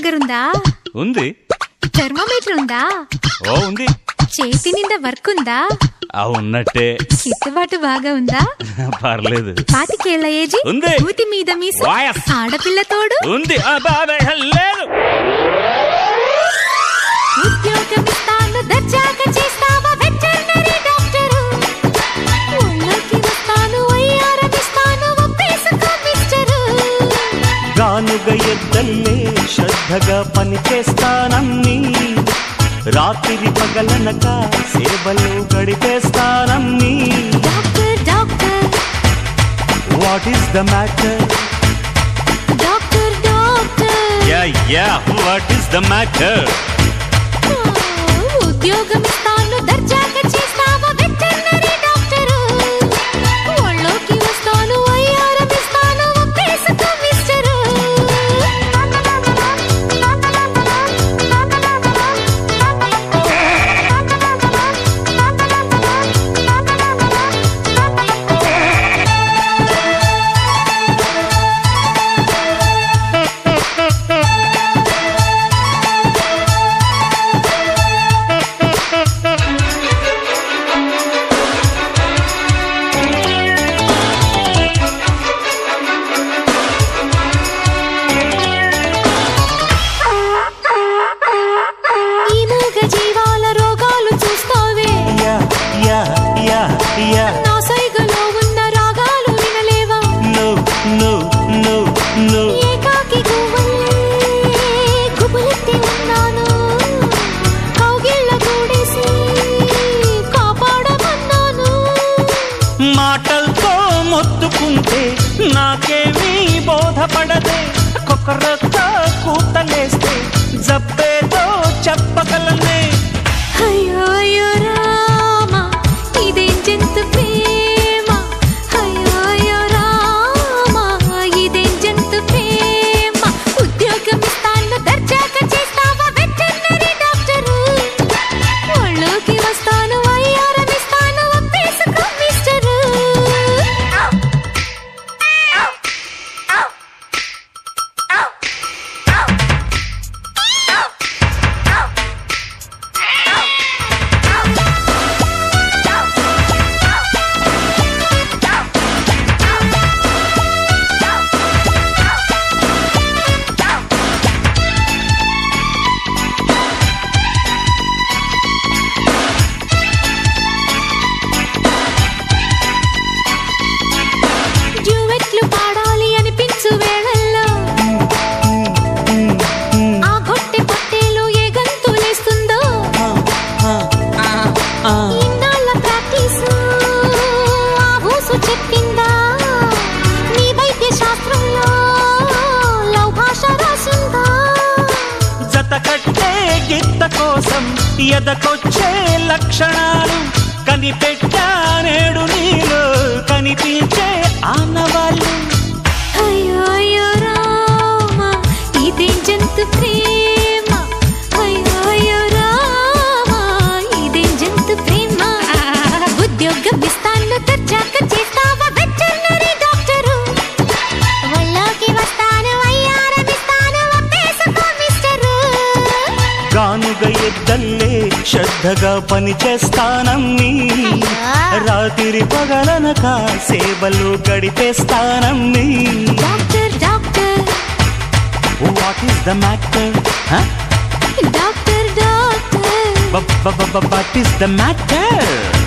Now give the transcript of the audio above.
దగ్గర ఉందా ఉంది థెర్మోమీటర్ ఉందా ఓ ఉంది చేతి నిండా వర్క్ ఉందా ఆ ఉన్నట్టే గిట్టుబాటు బాగా ఉందా పర్లేదు పాతికేళ్ల ఏజీ ఉంది. మూతి మీద మీసు వాయస్. ఆడపిల్ల తోడు ఉంది ఆ బాబాయ్ లేదు ఉద్యోగం ఇస్తాను దర్జాగా చేస్తావా వెటర్నరీ డాక్టరు ఊళ్ళోకి వస్తాను వయ్యారం ఇస్తాను ఒప్పేసుకో మిస్టరు గానుగ ఎద్దల్లే శ్రద్ధగా పని చేస్తానమ్మి రాత్రి పగలనక సేవలు గడిపేస్తానమ్మి doctor doctor what is the matter doctor doctor yeah yeah what is the matter ఉద్యోగం ఇస్తాను దర్జాగా చేస్తావా వెటర్నరీ డాక్టరు ఒళ్ళోకి వస్తాను వయ్యారం ఇస్తాను ఒప్పేసుకో మిస్టరు ఈ మూగ జీవాల రోగాలు చూస్తావే యా యా యా యా నా సైగలో ఉన్న రాగాలు వినలేవా నో నో నో నో ఏకాకి గువ్వల్లే గుబులెత్తి ఉన్నాను కౌగిళ్ళ కూడేసి కాపాడమన్నాను మాటలతో మొత్తుకుంటే నాకేమీ బోధపడదే కొకరతో కూతలేస్తే జబ్బేదో చెప్పగలనే అయ్యో అయ్యో రామ ఇదేం జంతు ప్రేమ అయ్యో అయ్యో రామ ఇదేం జంతు ప్రేమ ఉద్యోగం ఇస్తాను దర్జాగా చేస్తావా వెటర్నరీ డాక్టరు ఒళ్ళోకి వస్తాను వయ్యారం ఇస్తాను ఒప్పేసుకో మిస్టరు డ్యూయెట్లు పాడాలి అనిపించు వేళల్లో ఆ గొట్టె పొట్టేలో ఏ గంతులేస్తుందో ఇన్నాళ్ళ ప్రాక్టీసు ఆ ఊసు చెప్పిందా నీ వైద్య శాస్త్రంలో లవ్ భాష రాసిందా జత కట్టే గిత్త కోసం ఎదకొచ్చే లక్షణాలు కనిపెట్టా నేడు నీలో కనిపించే ఆనవాళ్ళు అయ్యో అయ్యో రామ ఇదేం జంతు ప్రేమ అయ్యో అయ్యో రామ ఇదేం జంతు ప్రేమ ఉద్యోగం ఇస్తాను దర్జాక చేస్తావా వెటర్నరీ డాక్టరు ఒళ్ళోకి వస్తాను అయ్యారం ఇస్తాను ఒప్పేసుకో మిస్టరు గానుగ ఎద్దల్లే శ్రద్ధగా పని చేస్తానమ్మి రాత్రి పగలనక సేవలు గడిపేస్తానమ్మి doctor doctor what is the matter doctor doctor what is the matter